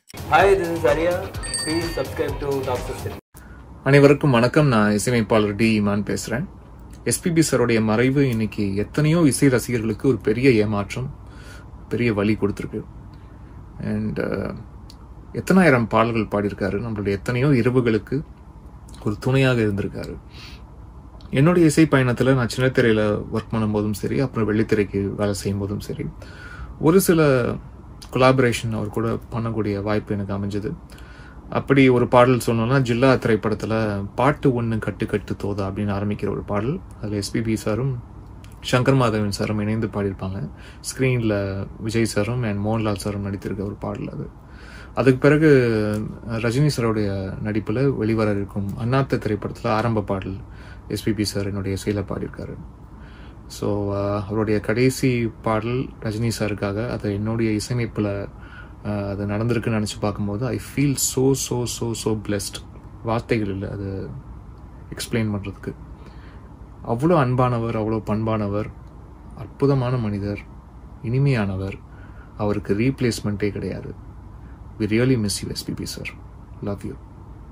Hi, this is Arya. Please subscribe to Doctor City. அனைவருக்கும் வணக்கம் நான் இசையமைப்பாளர் டி இமான் பேசுறேன் எஸ்பிபி சரோடைய மறைவு இன்னைக்கு எத்தனையோ இசை ரசிகர்களுக்கு ஒரு பெரிய ஏமாற்றம் பெரிய வழி கொடுத்துருக்கு அண்ட் எத்தனாயிரம் பாடல்கள் பாடியிருக்காரு நம்மளுடைய எத்தனையோ இரவுகளுக்கு ஒரு துணையாக இருந்திருக்காரு என்னுடைய இசை பயணத்தில் நான் சின்ன திரையில் ஒர்க் பண்ணும்போதும் சரி அப்புறம் வெள்ளித்திரைக்கு வேலை செய்யும் போதும் சரி ஒரு சில கொலாபரேஷன் அவர் கூட பண்ணக்கூடிய வாய்ப்பு எனக்கு அமைஞ்சது அப்படி ஒரு பாடல் சொன்னோம்னா ஜில்லா திரைப்படத்தில் பாட்டு ஒன்று கட்டு கட்டு தோதா அப்படின்னு ஆரம்பிக்கிற ஒரு பாடல் அதில் எஸ்பிபி சாரும் சங்கர் மாதவன் சாரும் இணைந்து பாடியிருப்பாங்க ஸ்க்ரீனில் விஜய் சாரும் அண்ட் மோகன்லால் சாரும் நடித்திருக்க ஒரு பாடல் அது அதுக்கு பிறகு ரஜினி சாரோடைய நடிப்பில் வெளிவர இருக்கும் அண்ணாத்த திரைப்படத்தில் ஆரம்ப பாடல் எஸ்பிபி சார் என்னுடைய இசையில் பாடியிருக்காரு ஸோ அவருடைய கடைசி பாடல் ரஜினி சாருக்காக அதை என்னுடைய இசையமைப்பில் அது நடந்திருக்குன்னு நினச்சி பார்க்கும்போது I feel so so so so blessed வார்த்தைகள் இல்லை அது எக்ஸ்பிளைன் பண்ணுறதுக்கு அவ்வளோ அன்பானவர் அவ்வளோ பண்பானவர் அற்புதமான மனிதர் இனிமையானவர் அவருக்கு ரீப்ளேஸ்மெண்ட்டே கிடையாது we really miss you SPB sir love you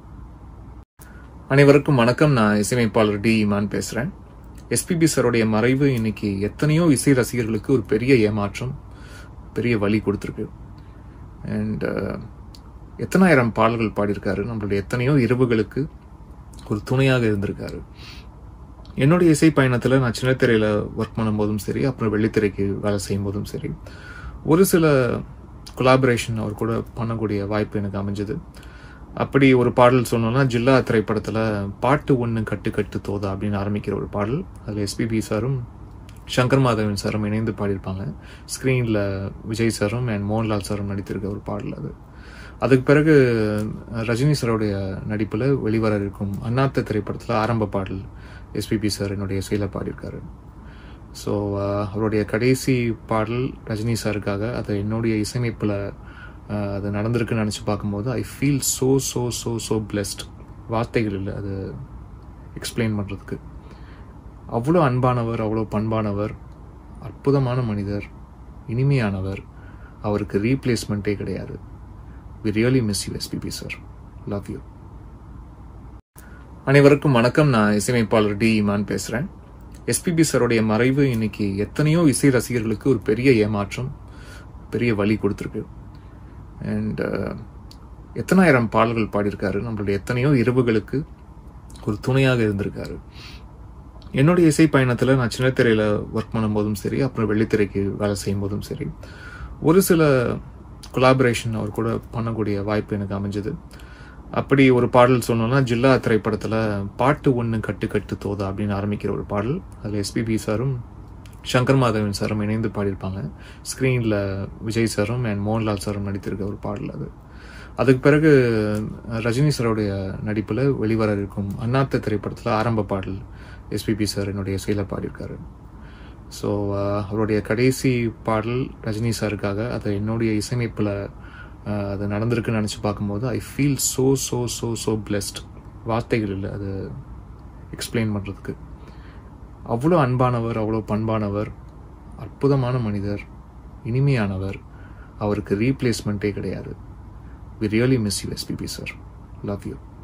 அனைவருக்கும் வணக்கம் நான் இசையமைப்பாளர் டி இமான் பேசுகிறேன் எஸ்பிபி சரோடைய மறைவு இன்னைக்கு எத்தனையோ இசை ரசிகர்களுக்கு ஒரு பெரிய ஏமாற்றம் பெரிய வழி கொடுத்துருக்கு அண்ட் எத்தனாயிரம் பாடல்கள் பாடியிருக்காரு நம்மளுடைய எத்தனையோ இரவுகளுக்கு ஒரு துணையாக இருந்திருக்காரு என்னுடைய இசை பயணத்தில் நான் சின்ன திரையில் ஒர்க் பண்ணும்போதும் சரி அப்புறம் வெள்ளித்திரைக்கு வேலை செய்யும் போதும் சரி ஒரு சில கொலாபரேஷன் அவர் கூட பண்ணக்கூடிய வாய்ப்பு எனக்கு அமைஞ்சது அப்படி ஒரு பாடல் சொன்னோம்னா ஜில்லா திரைப்படத்தில் பாட்டு ஒன்று கட்டு கட்டு தோதா அப்படின்னு ஆரம்பிக்கிற ஒரு பாடல் அதில் எஸ்பிபி சாரும் சங்கர் மாதவன் சாரும் இணைந்து பாடியிருப்பாங்க ஸ்க்ரீனில் விஜய் சாரும் அண்ட் மோகன்லால் சாரும் நடித்திருக்க ஒரு பாடல் அது அதுக்கு பிறகு ரஜினி சாரோடைய நடிப்பில் வெளிவர இருக்கும் அண்ணாத்த திரைப்படத்தில் ஆரம்ப பாடல் எஸ்பிபி சார் என்னுடைய இசையில் பாடியிருக்காரு ஸோ அவருடைய கடைசி பாடல் ரஜினி சாருக்காக அதை என்னுடைய இசையமைப்பில் அது நடந்திருக்குன்னு நினச்சி பார்க்கும்போது I feel so so so so blessed வார்த்தைகள் இல்லை அது எக்ஸ்பிளைன் பண்ணுறதுக்கு அவ்வளோ அன்பானவர் அவ்வளோ பண்பானவர் அற்புதமான மனிதர் இனிமையானவர் அவருக்கு ரீப்ளேஸ்மெண்ட்டே கிடையாது we really miss you SPB sir love you அனைவருக்கும் வணக்கம் நான் இசையமைப்பாளர் டி இமான் பேசுகிறேன் எஸ்பிபி சரோடைய மறைவு இன்னைக்கு எத்தனையோ இசை ரசிகர்களுக்கு ஒரு பெரிய ஏமாற்றம் பெரிய வழி கொடுத்துருக்கு அண்ட் எத்தனாயிரம் பாடல்கள் பாடியிருக்காரு நம்மளுடைய எத்தனையோ இரவுகளுக்கு ஒரு துணையாக இருந்திருக்காரு என்னுடைய இசை பயணத்தில் நான் சின்ன திரையில் ஒர்க் பண்ணும்போதும் சரி அப்புறம் வெள்ளித்திரைக்கு வேலை செய்யும் போதும் சரி ஒரு சில கொலாபரேஷன் அவர் கூட பண்ணக்கூடிய வாய்ப்பு எனக்கு அமைஞ்சது அப்படி ஒரு பாடல் சொன்னோம்னா ஜில்லா திரைப்படத்தில் பாட்டு ஒன்று கட்டு கட்டு தோதா அப்படின்னு ஆரம்பிக்கிற ஒரு பாடல் அதில் எஸ்பிபி சாரும் சங்கர் மாதவன் சாரும் இணைந்து பாடியிருப்பாங்க ஸ்க்ரீனில் விஜய் சாரும் அண்ட் மோகன்லால் சாரும் நடித்திருக்க ஒரு பாடல் அது அதுக்கு பிறகு ரஜினி சாரோடைய நடிப்பில் வெளிவர இருக்கும் அண்ணாத்த திரைப்படத்தில் ஆரம்ப பாடல் எஸ்பிபி சார் என்னுடைய இசையில் பாடியிருக்காரு ஸோ அவருடைய கடைசி பாடல் ரஜினி சாருக்காக அதை என்னுடைய இசையமைப்பில் அது நடந்திருக்குன்னு நினச்சி பார்க்கும்போது I feel so so so so blessed வார்த்தைகள் இல்லை அது எக்ஸ்பிளைன் பண்ணுறதுக்கு அவ்வளோ அன்பானவர் அவ்வளோ பண்பானவர் அற்புதமான மனிதர் இனிமையானவர் அவருக்கு ரீப்ளேஸ்மெண்ட்டே கிடையாது we really miss you SPB sir love you